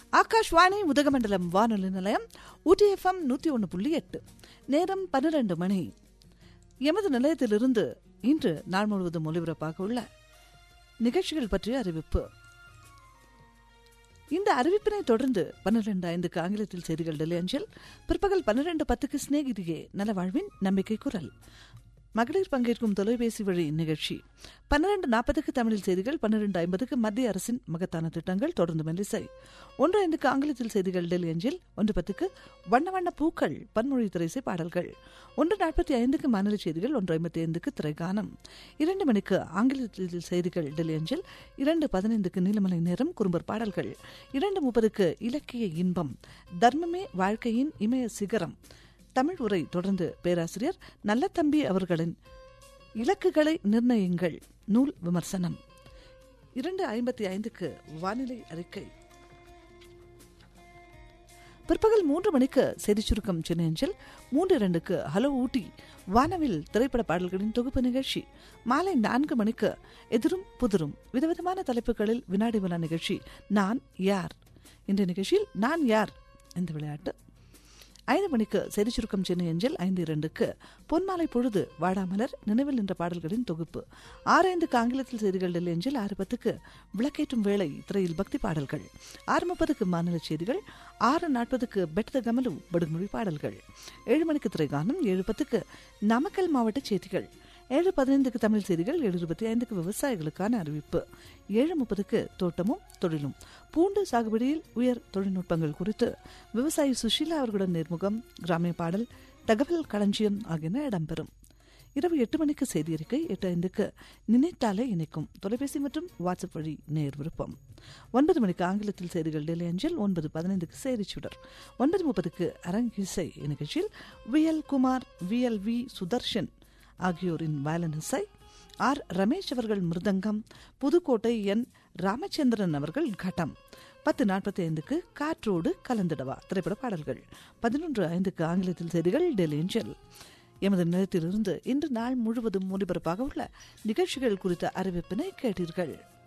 ஆகாஷ்வாணி உதகமண்டலம் வானொலி நிலையம் ஊட்டி எஃப்எம் நூற்றி ஒன்று புள்ளி எட்டு நேரம் பன்னிரண்டு மணி எமது நிலையத்திலிருந்து இன்று நாள் முழுவதும் ஒலிபரப்பாக உள்ள நிகழ்ச்சிகள் பற்றிய அறிவிப்பு இந்த அறிவிப்பினை தொடர்ந்து பன்னிரண்டு ஐந்துக்கு ஆங்கிலத்தில் செய்திகள் டெல்லி அஞ்சல் பிற்பகல் பன்னிரண்டு பத்துக்கு சிநேகிதியே நலவாழ்வின் நம்பிக்கை குரல் மகளிர் பங்கேற்கும் தொலைபேசி வழி நிகழ்ச்சி பன்னிரண்டு நாற்பதுக்கு தமிழில் செய்திகள் பன்னிரண்டு ஐம்பதுக்கு மத்திய அரசின் மகத்தான திட்டங்கள் தொடர்ந்து மெல்லிசை ஒன்று ஐந்துக்கு ஆங்கிலத்தில் செய்திகள் டெல்லி அஞ்சில் ஒன்று பத்துக்கு வண்ண வண்ண பூக்கள் பன்மொழி திரைசை பாடல்கள் ஒன்று நாற்பத்தி ஐந்துக்கு மாநில செய்திகள் ஒன்று ஐம்பத்தி ஐந்துக்கு திரைகானம் இரண்டு மணிக்கு ஆங்கிலத்தில் செய்திகள் டெல்லி அஞ்சில் இரண்டு பதினைந்துக்கு நீலமலை நேரம் குறும்பர் பாடல்கள் இரண்டு முப்பதுக்கு இலக்கிய இன்பம் தர்மமே வாழ்க்கையின் இமய சிகரம் தமிழ் உரை தொடர்ந்து பேராசிரியர் நல்லத்தம்பி அவர்களின் இலக்குகளை நிர்ணயிங்கள் நூல் விமர்சனம் இரண்டு ஐம்பத்தி ஐந்துக்கு வானிலை அறிக்கை பிற்பகல் மூன்று மணிக்கு செய்திச் சுருக்கம் சென்னை அஞ்சல் மூன்று இரண்டுக்கு ஹலோ ஊட்டி வானவில் திரைப்பட பாடல்களின் தொகுப்பு நிகழ்ச்சி மாலை நான்கு மணிக்கு எதிரும் புதிரும் விதவிதமான தலைப்புகளில் வினாடி வினா நிகழ்ச்சி நான் யார் இந்த நிகழ்ச்சியில் நான் யார் இந்த விளையாட்டு ஐந்து மணிக்கு செய்தி சுருக்கம் சென்னை அஞ்சல் ஐந்து இரண்டுக்கு பொன்மாலை பொழுது வாடாமலர் நினைவில் நின்ற பாடல்களின் தொகுப்பு ஆறு ஐந்துக்கு ஆங்கிலத்தில் செய்திகள் டெல்லி அஞ்சல் ஆறு பத்துக்கு விளக்கேற்றும் வேளை திரையில் பக்தி பாடல்கள் ஆறு முப்பதுக்கு மாநில செய்திகள் ஆறு நாற்பதுக்கு பெட்த கமலு படுமொழி பாடல்கள் ஏழு மணிக்கு திரைகானம் ஏழு பத்துக்கு நாமக்கல் மாவட்ட செய்திகள் ஏழு பதினைந்துக்கு தமிழ் செய்திகள் ஏழு இருபத்தி ஐந்துக்கு விவசாயிகளுக்கான அறிவிப்பு ஏழு முப்பதுக்கு தோட்டமும் தொழிலும் பூண்டு சாகுபடியில் உயர் தொழில்நுட்பங்கள் குறித்து விவசாயி சுஷீலா அவர்களுடன் நேர்முகம் கிராமிய பாடல் தகவல் களஞ்சியம் ஆகியன இடம்பெறும் இரவு எட்டு மணிக்கு செய்தி அறிக்கை எட்டு ஐந்துக்கு நினைத்தாலே இணைக்கும் தொலைபேசி மற்றும் வாட்ஸ்அப் வழி நேர் விருப்பம் ஒன்பது மணிக்கு ஆங்கிலத்தில் செய்திகள் டெல்லி அஞ்சல் ஒன்பது பதினைந்துக்கு செய்தி சுடர் ஒன்பது முப்பதுக்கு அரங்கிசை நிகழ்ச்சியில் V L Kumar V L V Sudarshan ஆகியோரின் வயலன் இசை ஆர் ரமேஷ் அவர்கள் மிருதங்கம் புதுக்கோட்டை என் ராமச்சந்திரன் அவர்கள் கட்டம் பத்து நாற்பத்தி ஐந்துக்கு காற்றோடு கலந்திடவா திரைப்பட பாடல்கள் பதினொன்று ஐந்துக்கு ஆங்கிலத்தில் செய்திகள் டெல்லி ஏஞ்சல் எமது நிலையத்திலிருந்து இன்று நாள் முழுவதும் ஒலிபரப்பாக உள்ள நிகழ்ச்சிகள் குறித்த அறிவிப்பினை கேட்டீர்கள்